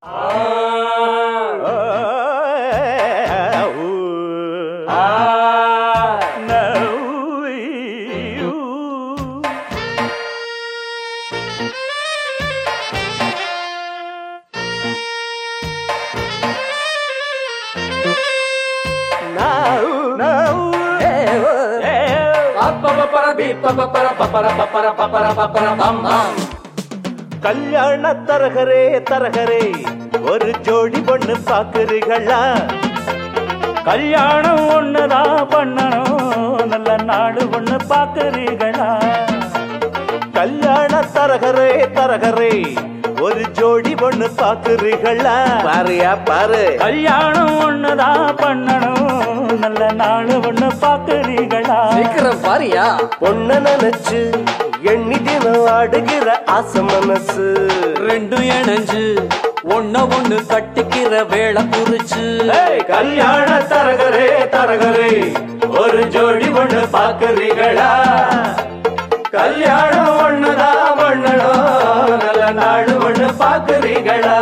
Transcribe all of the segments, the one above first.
கல்யாண தரகரே தரகரே ஒரு ஜோடி பொண்ணு பாக்குறீங்களா கல்யாணம் ஒண்ணுதான் பண்ணணும் நல்ல நாடு ஒண்ணு பாக்குறீங்களா கல்யாண தரகரே தரகரே ஒரு ஜோடி பொண்ணு பாக்குறீங்களா பாருயா பாரு கல்யாணம் ஒண்ணுதான் பண்ணணும் நல்ல நாடு ஒண்ணு பாக்குறீங்களா சீக்கிரம் பாருயா பொண்ண நினைச்சு எண்ணி தினம் ஆடுகிற ஆசை மனசு ரெண்டும் இணைஞ்சு ஒன்ன ஒண்ணு கட்டிக்கிற வேலை குறிச்சு ஏய், கல்யாண தரகரே தரகரே ஒரு ஜோடி பொண்ணு பாக்குறீங்களா கல்யாணம் ஒண்ணுதான் பண்ணணும் நல்ல நாடு ஒண்ணு பாக்குறீங்களா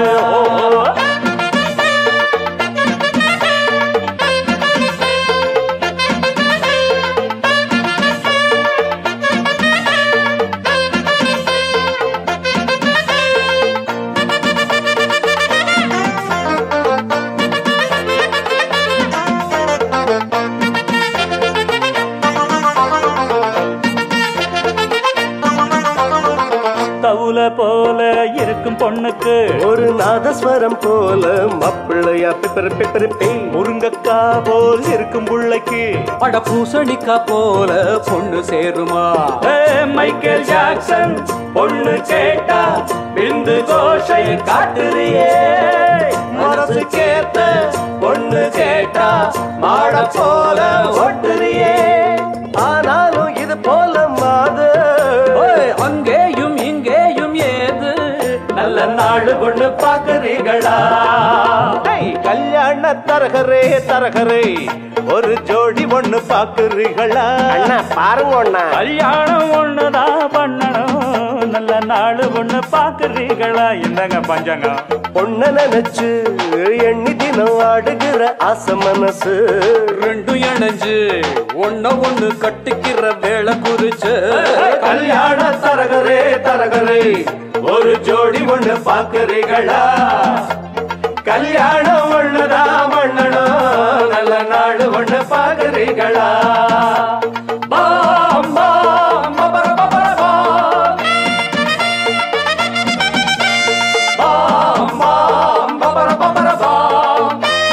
தவுல போல இருக்கும் பொண்ணுக்கு ஒரு நாதஸ்வரம் போல மாப்பிள்ளையா பிப்பர் பிப்பர் பே முருங்கக்கா போல் இருக்கும் புள்ளைக்கு அட பூசணிக்கா போல பொண்ணு சேருமா ஏய், மைக்கேல் ஜாக்சன் பொண்ணு கேட்டா பிந்து கோஷை காட்டுறியே மனசு கேத்த பொண்ணு கேட்டா மாட போல ஒட்டுறியே ஆனாலும் இது போல மாது ஓய், அங்கேயும் இங்கேயும் ஏது நல்ல நாடு ஒண்ணு பாக்குறீங்களா ஏய், கல்யாண தரகரே தரகரே ஒரு ஜோடி ஒண்ணு பாக்குறீங்களா அண்ணா பாருங்க அண்ணா கல்யாணம் ஒண்ணுதான் பண்ணணும் நல்ல நாடு ஒண்ணு பாக்குறீங்களா இந்தாங்க பஞ்சாங்கம் பொண்ண நினைச்சு எண்ணி தினம் ஆடுகிற ஆசை மனசு ரெண்டும் இணைஞ்சு ஒன்ன ஒண்ணு கட்டிக்கிற வேலை குறிச்சு கல்யாண தரகரே தரகரே ஒரு ஜோடி ஒண்ணு பாக்குறீங்களா கல்யாணம் ஒண்ணுதான் பண்ணணும் நல்ல நாடு ஒண்ணு பாக்குறீங்களா பாம், பாம், பபர, பபர, பாம். பாம், பாம், பபர, பபர, பாம்.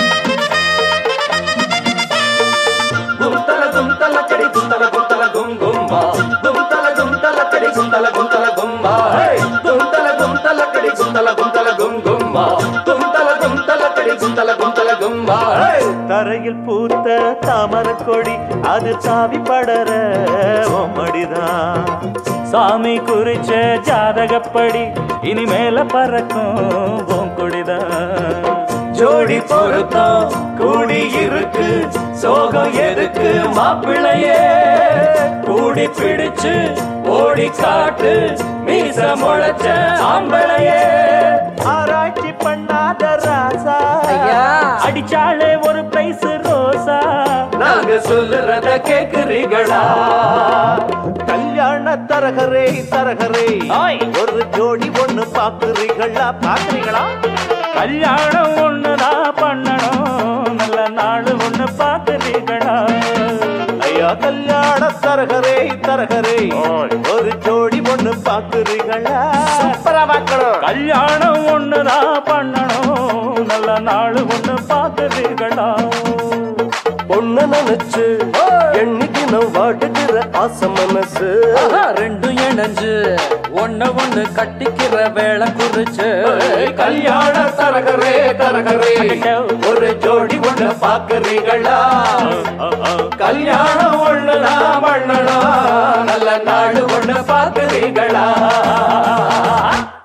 గుంతల గుంతల కడి గుంతల గుంతల గుం గుంబా గుంతల గుంతల కడి గుంతల గుంతల గుంబా హే! గుంతల గుంతల కడి గుంతల గుంతల గుం గుంబా గుంతల గుంతల కడి గుంతల గుంతల గుంబా தரையில் பூத்த தாமர கொடி அது சாவி படர மடிதான் சாமி குறிச்ச ஜாதகப்படி இனிமேல பறக்கும் உன் கொடிதான் ஜோடி பொருத்தம் கூடி இருக்கு சோகம் எதுக்கு மாப்பிள்ளையே கூடி பிடிச்சு ஓடி காட்டு மீச முளைச்ச ஆம்பளையே ஆராய்ச்சி பண்ணாத ராசா ஐயா அடிச்சாலே ஒரு பிரைஸ் ரோசா நாங்க சொல்லுறத கேக்குறீங்களா கல்யாண தரகரே தரகரே ஓய். ஒரு ஜோடி ஒண்ணு பாக்குறீங்களா பாக்குறீங்களா கல்யாணம் ஒண்ணுதான் பண்ணணும் நல்ல நாள் ஒண்ணு பாக்குறீங்களா ஐயா கல்யாண தரகரே தரகரே ஒரு ஜோடி ஒண்ணு பாக்குறீங்களா சூப்பரா பார்க்கணும் கல்யாணம் ஒண்ணுதான் பண்ணணும் நல்ல நாள் ஒண்ணு பாக்குறீங்களா பொண்ண நினைச்சு எண்ணி தினம் வாடுகிற ஆசை மனசு ஆஹா, ரெண்டும் இணைஞ்சு ஒன்ன ஒண்ணு கட்டிக்கிற வேலை குறிச்சு கல்யாண தரகரே தரகரே ஒரு ஜோடி ஒண்ணு பாக்குறீங்களா கல்யாணம் ஒண்ணுதான் பண்ணணும் நல்ல நாடு ஒண்ணு பாக்குறீங்களா